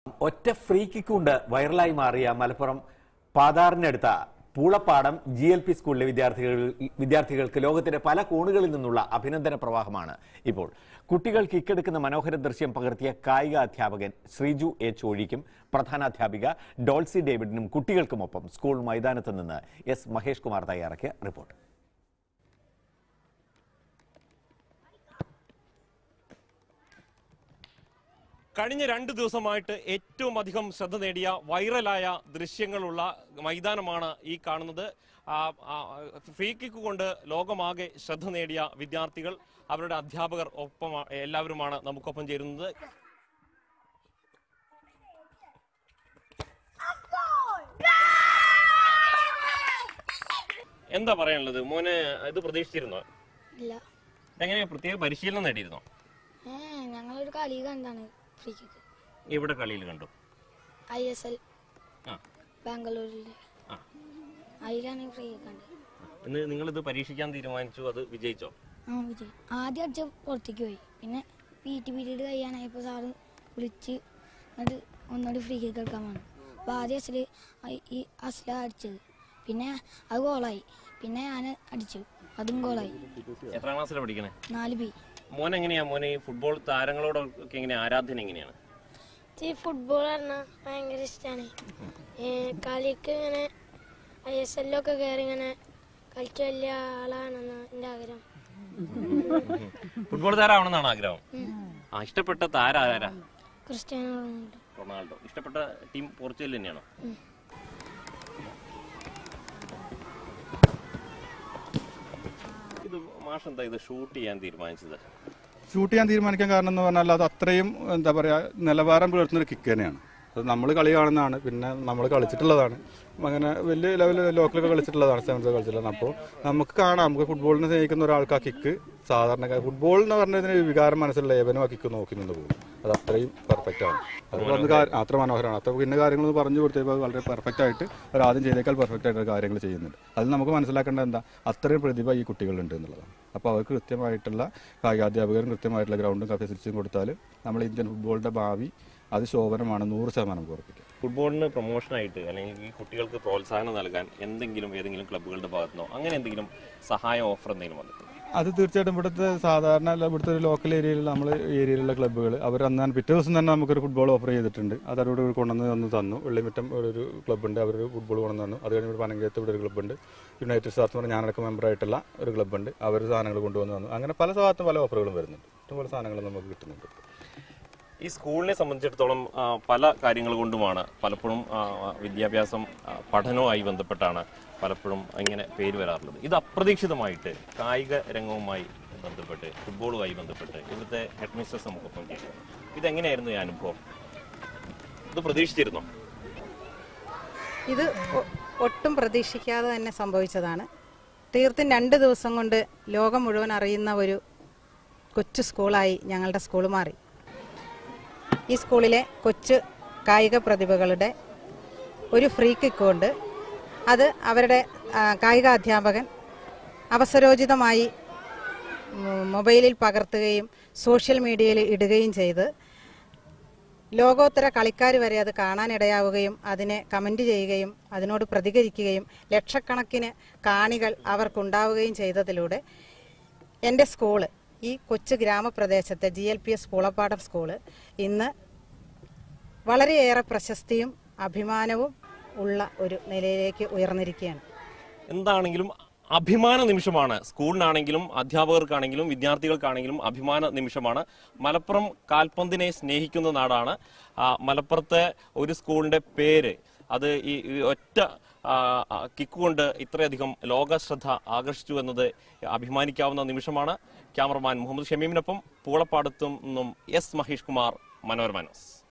ഒറ്റ free kick കൊണ്ട് വൈറലായി മാറിയ മലപ്പുറം പാതാറിനടുത്ത പൂളപ്പാടം ജി എൽ പി സ്കൂളിലെ വിദ്യാർത്ഥികൾ വിദ്യാർത്ഥികൾക്ക് ലോകത്തിന്റെ പല കോണുകളിൽ നിന്നുള്ള അഭിനന്ദന പ്രവാഹമാണ് ഇപ്പോൾ കുട്ടികൾ കിക്കെടുക്കുന്ന മനോഹര ദൃശ്യം പകർത്തിയ കായിക അധ്യാപകൻ ശ്രീജു എ ചോഴിക്കും പ്രധാനാധ്യാപിക ഡോൾസി ഡേവിഡിനും കുട്ടികൾക്കുമൊപ്പം സ്കൂൾ മൈതാനത്ത് നിന്ന് എസ് മഹേഷ് കുമാർ തയ്യാറാക്കിയ റിപ്പോർട്ട് കഴിഞ്ഞ രണ്ട് ദിവസമായിട്ട് ഏറ്റവും അധികം ശ്രദ്ധ നേടിയ വൈറലായ ദൃശ്യങ്ങളുള്ള മൈതാനമാണ് ഈ കാണുന്നത് ആ, ആ, ഫ്രീ കിക്ക് കൊണ്ട് ലോകമാകെ ശ്രദ്ധ നേടിയ വിദ്യാർത്ഥികൾ അവരുടെ അധ്യാപകർ ഒപ്പം എല്ലാവരുമാണ് നമുക്കൊപ്പം ചേരുന്നത് എന്താ പറയാനുള്ളത് മോനെ ഇത് പ്രതീക്ഷിച്ചിരുന്നോ ഇല്ല എങ്ങനെയാ പ്രത്യേക പരിശീലനം നേടിയിരുന്നോ ഏ ഞങ്ങളൊരു കളി കണ്ടാണ് ഫ്രീ കിക്ക് ഇവിടെ കളിയിൽ കണ്ടു ഐ എസ് എൽ ആ ബാംഗ്ലൂരിലെ ആ അതിലാണ് ഫ്രീ കിക്ക് കണ്ടത് ഇന്ന് നിങ്ങളിത് പരീക്ഷിക്കാൻ തീരുമാനിച്ചു അത് വിജയിച്ചോ ആ വിജയ് ആദ്യം അടിച്ച പുറത്തേക്ക് പോയി പിന്നെ പി ടി പീരീഡ് കഴിയാനായപ്പോൾ സാറ് വിളിച്ച് എന്നിട്ട് ഒന്നുകൂടി ഫ്രീ കിക്ക് കളിക്കാൻ വന്നു അപ്പോൾ ആദ്യം അസല് ഈ അസല അടിച്ചത് പിന്നെ അത് ഗോളായി പിന്നെ ഞാൻ അടിച്ചു അതും ഗോളായി എത്രാം ക്ലാസ്സിലാണ് പഠിക്കണേ നാല് ബി മോൻ എങ്ങനെയാ മോനെ ഈ ഫുട്ബോൾ താരങ്ങളോടൊക്കെ എങ്ങനെയാ ആരാധന എങ്ങനെയാണ് ഈ ഫുട്ബോൾ പറഞ്ഞാൽ ഭയങ്കര ഇഷ്ടമാണ് കളിക്ക് ഇങ്ങനെ ഐ എസ് എല്ലൊക്കെ കയറി ഇങ്ങനെ കളിച്ച് വലിയ ആളാണെന്ന് എൻ്റെ ആഗ്രഹം ഫുട്ബോൾ താരമാണെന്നാണ് ആഗ്രഹം ആ ഇഷ്ടപ്പെട്ട താരം ആരാ ക്രിസ്ത്യാനോ റൊണാൾഡോ റൊണാൾഡോ ഇഷ്ടപ്പെട്ട ടീം പോർച്ചുഗൽ തന്നെയാണോ ഇത് മാഷ് എന്താ ഇത് ഷൂട്ട് ചെയ്യാൻ തീരുമാനിച്ചത് ഷൂട്ട് ചെയ്യാൻ തീരുമാനിക്കാൻ കാരണം എന്ന് പറഞ്ഞാൽ അത് അത്രയും എന്താ പറയാ നിലവാരം പുലർത്തുന്ന ഒരു കിക്ക് തന്നെയാണ് അത് നമ്മൾ കളി കാണുന്നതാണ് പിന്നെ നമ്മൾ കളിച്ചിട്ടുള്ളതാണ് അങ്ങനെ വലിയ ലെവലിൽ ലോക്കലൊക്കെ കളിച്ചിട്ടുള്ളതാണ് സെവൻസ് കളിച്ചിട്ടുള്ളത് അപ്പോൾ നമുക്ക് കാണാം നമുക്ക് ഫുട്ബോളിനെ സ്നേഹിക്കുന്ന ഒരാൾക്ക് ആ കിക്ക് സാധാരണ ഫുട്ബോൾ എന്ന് പറഞ്ഞതിന് വികാരം മനസ്സിലുള്ള ഏവനും ആ കിക്ക് നോക്കി നിന്ന് പോകും അത് അത്രയും പെർഫെക്റ്റ് ആണ് അത് വന്ന് കാ- അത്ര മനോഹരമാണ് അത്ര പിന്നെ കാര്യങ്ങൾ പറഞ്ഞു കൊടുത്തപ്പോൾ വളരെ പെർഫെക്റ്റ് ആയിട്ട് അവർ ആദ്യം ചെയ്തേക്കാൾ പെർഫെക്റ്റ് ആയിട്ട് കാര്യങ്ങൾ ചെയ്യുന്നുണ്ട് അത് നമുക്ക് മനസ്സിലാക്കേണ്ടത് എന്താ അത്രയും പ്രതിഭ ഈ കുട്ടികളുണ്ട് എന്നുള്ളതാണ് അപ്പോൾ അവർക്ക് കൃത്യമായിട്ടുള്ള കായികാധ്യാപകരും കൃത്യമായിട്ടുള്ള ഗ്രൗണ്ടും ഫെസിലിറ്റിയും കൊടുത്താൽ നമ്മൾ ഇന്ത്യൻ ഫുട്ബോളിന്റെ ഭാവി അത് ശോഭനമാണ് നൂറ് ശതമാനം ഉറപ്പിക്കുക ഫുട്ബോളിന് പ്രൊമോഷനായിട്ട് അല്ലെങ്കിൽ ഈ കുട്ടികൾക്ക് പ്രോത്സാഹനം നൽകാൻ എന്തെങ്കിലും ഏതെങ്കിലും ക്ലബ്ബുകളുടെ ഭാഗത്തുനിന്നോ അങ്ങനെ എന്തെങ്കിലും സഹായം ഓഫർ എന്തെങ്കിലും വന്നിട്ടുണ്ടോ അത് തീർച്ചയായിട്ടും ഇവിടുത്തെ സാധാരണ അല്ല ഇവിടുത്തെ ഒരു ലോക്കൽ ഏരിയയിൽ നമ്മൾ ഏരിയയിലുള്ള ക്ലബ്ബുകൾ അവർ അന്ന് പിറ്റേ ദിവസം തന്നെ നമുക്കൊരു ഫുട്ബോൾ ഓഫർ ചെയ്തിട്ടുണ്ട് അത് അവരോട് ഇവിടെ കൊണ്ടുവന്ന് തന്നു തന്നു വെള്ളിമിറ്റം ഒരു ക്ലബ്ബുണ്ട് അവരൊരു ഫുട്ബോൾ കൊണ്ടുവന്ന് തന്നു അത് കഴിഞ്ഞ് ഇവിടെ പനങ്കയത്ത് ഇവിടെ ഒരു ക്ലബ്ബുണ്ട് യുണൈറ്റഡ് സ്റ്റാർസ് എന്ന് പറഞ്ഞാൽ ഞാനടക്കം മെമ്പറായിട്ടുള്ള ഒരു ക്ലബ്ബുണ്ട് അവർ സാധനങ്ങൾ കൊണ്ടുവന്ന് തന്നു അങ്ങനെ പല ഭാഗത്തും പല ഓഫറുകളും വരുന്നുണ്ട് ഇഷ്ടംപോലെ സാധനങ്ങൾ നമുക്ക് കിട്ടുന്നുണ്ട് ഈ സ്കൂളിനെ സംബന്ധിച്ചിടത്തോളം ആ, പല കാര്യങ്ങൾ കൊണ്ടുമാണ് പലപ്പോഴും ആ, വിദ്യാഭ്യാസം ആ, പഠനവുമായി ബന്ധപ്പെട്ടാണ് പലപ്പോഴും ഇങ്ങനെ പേര് വരാറുള്ളത് ഇത് അപ്രതീക്ഷിതമായിട്ട് കായിക രംഗവുമായി ബന്ധപ്പെട്ട് ഫുട്ബോളുമായി ബന്ധപ്പെട്ട് ഇവിടുത്തെ ഹെഡ് മിസ്റ്റേഴ്സ് നമുക്കൊപ്പം ചെയ്തു ഇതെങ്ങനെയായിരുന്നു ഈ അനുഭവം ഇത് പ്രതീക്ഷിച്ചിരുന്നോ ഇത് ഒ- ഒട്ടും പ്രതീക്ഷിക്കാതെ തന്നെ സംഭവിച്ചതാണ് തീർത്തും രണ്ട് ദിവസം കൊണ്ട് ലോകം മുഴുവൻ അറിയുന്ന ഒരു കൊച്ചു സ്കൂളായി ഞങ്ങളുടെ സ്കൂൾ മാറി ഈ സ്കൂളിലെ കൊച്ചു കായിക പ്രതിഭകളുടെ ഒരു ഫ്രീ കിക്ക് കൊണ്ട് അത് അവരുടെ ആ, കായിക അധ്യാപകൻ അവസരോചിതമായി ഉം, മൊബൈലിൽ പകർത്തുകയും സോഷ്യൽ മീഡിയയിൽ ഇടുകയും ചെയ്ത് ലോകോത്തര കളിക്കാർ വരെ അത് കാണാനിടയാവുകയും അതിനെ കമന്റ് ചെയ്യുകയും അതിനോട് പ്രതികരിക്കുകയും ലക്ഷക്കണക്കിന് കാണികൾ അവർക്കുണ്ടാവുകയും ചെയ്തതിലൂടെ എൻ്റെ സ്കൂള് ഈ കൊച്ചു ഗ്രാമപ്രദേശത്തെ G L P S Poolappadam school ഇന്ന് വളരെയേറെ പ്രശസ്തിയും അഭിമാനവും ഉള്ള ഒരു നിലയിലേക്ക് ഉയർന്നിരിക്കുകയാണ് എന്താണെങ്കിലും അഭിമാന നിമിഷമാണ് സ്കൂളിനാണെങ്കിലും അധ്യാപകർക്കാണെങ്കിലും വിദ്യാർത്ഥികൾക്കാണെങ്കിലും അഭിമാന നിമിഷമാണ് മലപ്പുറം കാൽപന്തിനെ സ്നേഹിക്കുന്ന നാടാണ് ആ, മലപ്പുറത്തെ ഒരു സ്കൂളിന്റെ പേര് അത് ഈ ഈ ഒറ്റ ആ, ആ, കിക്ക് കൊണ്ട് ഇത്രയധികം ലോക ശ്രദ്ധ ആകർഷിച്ചു എന്നത് അഭിമാനിക്കാവുന്ന നിമിഷമാണ് ക്യാമറമാൻ മുഹമ്മദ് ഷമീമിനൊപ്പം പൂളപ്പാടത്തും നിന്നും എസ് മഹേഷ് കുമാർ മനോരമ ന്യൂസ്